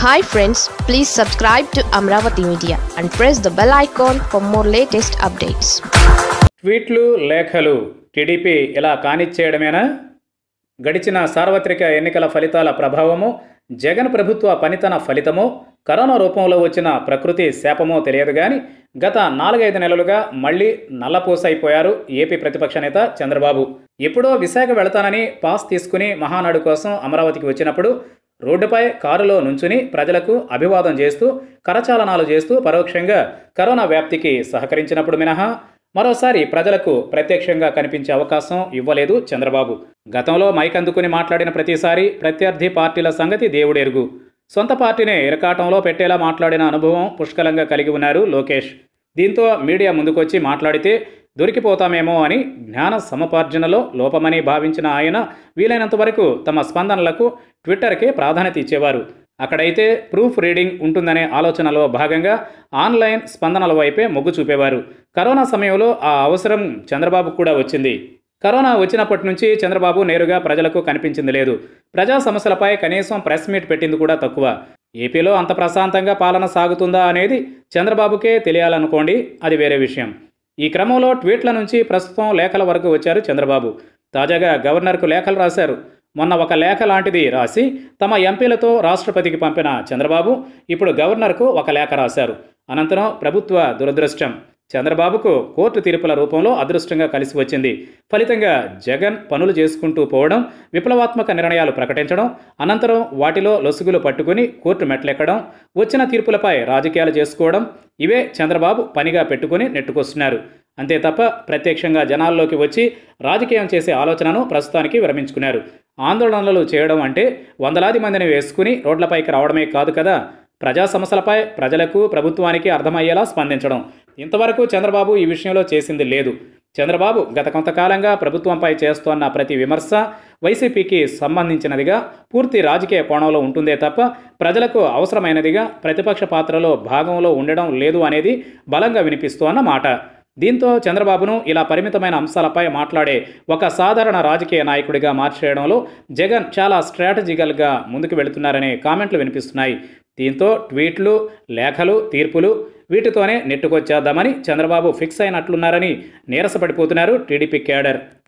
hi friends please subscribe to Amaravati media and press the bell icon for more latest updates ట్వీట్లు లేఖలు TDP ఇలా కానిచ్చేయడమేనా గడిచిన సార్వత్రిక ఎన్నికల ఫలితాల ప్రభావము జగన్ ప్రభుత్వ పనితన ఫలితమో కరోనా రూపంలో వచ్చిన ప్రకృతి శాపమో తెలియదు కానీ గత నాలుగైదు నెలలుగా మళ్ళీ నల్లపూసైపోయారు ఏపీ ప్రతిపక్ష నేత చంద్రబాబు ఎప్పుడో విశాఖ వెళతానని పాస్ తీసుకుని మహానాడు కోసం అమరావతికి వచ్చినప్పుడు రోడ్డుపై కారులో నుంచుని ప్రజలకు అభివాదం చేస్తూ కరచాలనాలు చేస్తూ పరోక్షంగా కరోనా వ్యాప్తికి సహకరించినప్పుడు మినహా మరోసారి ప్రజలకు ప్రత్యక్షంగా కనిపించే అవకాశం ఇవ్వలేదు చంద్రబాబు గతంలో మైక్ అందుకుని మాట్లాడిన ప్రతిసారి ప్రత్యర్థి పార్టీల సంగతి దేవుడెరుగు సొంత పార్టీనే ఇరకాటంలో పెట్టేలా మాట్లాడిన అనుభవం పుష్కలంగా కలిగి ఉన్నారు లోకేష్ దీంతో మీడియా ముందుకొచ్చి మాట్లాడితే దొరికిపోతామేమో అని జ్ఞాన సముపార్జనలో లోపమని భావించిన ఆయన వీలైనంత వరకు తమ స్పందనలకు ట్విట్టర్కే ప్రాధాన్యత ఇచ్చేవారు అక్కడైతే ప్రూఫ్ రీడింగ్ ఉంటుందనే ఆలోచనలో భాగంగా ఆన్లైన్ స్పందనల వైపే మొగ్గు చూపేవారు కరోనా సమయంలో ఆ అవసరం చంద్రబాబు కూడా వచ్చింది కరోనా వచ్చినప్పటి నుంచి చంద్రబాబు నేరుగా ప్రజలకు కనిపించింది లేదు ప్రజా సమస్యలపై కనీసం ప్రెస్ మీట్ పెట్టింది కూడా తక్కువ ఏపీలో అంత ప్రశాంతంగా పాలన సాగుతుందా అనేది చంద్రబాబుకే తెలియాలనుకోండి అది వేరే విషయం ఈ క్రమంలో ట్వీట్ల నుంచి ప్రస్తుతం లేఖల వరకు వచ్చారు చంద్రబాబు తాజాగా గవర్నర్కు లేఖలు రాశారు మొన్న ఒక లేఖ లాంటిది రాసి తమ ఎంపీలతో రాష్ట్రపతికి పంపిన చంద్రబాబు ఇప్పుడు గవర్నర్కు ఒక లేఖ రాశారు అనంతరం ప్రభుత్వ దురదృష్టం చంద్రబాబుకు కోర్టు తీర్పుల రూపంలో అదృష్టంగా కలిసి వచ్చింది ఫలితంగా జగన్ పనులు చేసుకుంటూ పోవడం విప్లవాత్మక నిర్ణయాలు ప్రకటించడం అనంతరం వాటిలో లొసుగులు పట్టుకుని కోర్టు మెట్లెక్కడం వచ్చిన తీర్పులపై రాజకీయాలు చేసుకోవడం ఇవే చంద్రబాబు పనిగా పెట్టుకుని నెట్టుకొస్తున్నారు అంతే తప్ప ప్రత్యక్షంగా జనాల్లోకి వచ్చి రాజకీయం చేసే ఆలోచనను ప్రస్తుతానికి విరమించుకున్నారు ఆందోళనలు చేయడం అంటే వందలాది మందిని వేసుకుని రోడ్లపైకి రావడమే కాదు కదా ప్రజా సమస్యలపై ప్రజలకు ప్రభుత్వానికి అర్థమయ్యేలా స్పందించడం ఇంతవరకు చంద్రబాబు ఈ విషయంలో చేసింది లేదు చంద్రబాబు గత కొంతకాలంగా ప్రభుత్వంపై చేస్తోన్న ప్రతి విమర్శ వైసీపీకి సంబంధించినదిగా పూర్తి రాజకీయ కోణంలో ఉంటుందే తప్ప ప్రజలకు అవసరమైనదిగా ప్రతిపక్ష పాత్రలో భాగంలో ఉండడం లేదు అనేది బలంగా వినిపిస్తోన్న మాట దీంతో చంద్రబాబును ఇలా పరిమితమైన అంశాలపై మాట్లాడే ఒక సాధారణ రాజకీయ నాయకుడిగా మార్చేయడంలో జగన్ చాలా స్ట్రాటజికల్గా ముందుకు వెళుతున్నారనే కామెంట్లు వినిపిస్తున్నాయి దీంతో ట్వీట్లు లేఖలు తీర్పులు వీటితోనే నెట్టుకొచ్చేద్దామని చంద్రబాబు ఫిక్స్ అయినట్లున్నారని నీరసపడిపోతున్నారు టీడీపీ కేడర్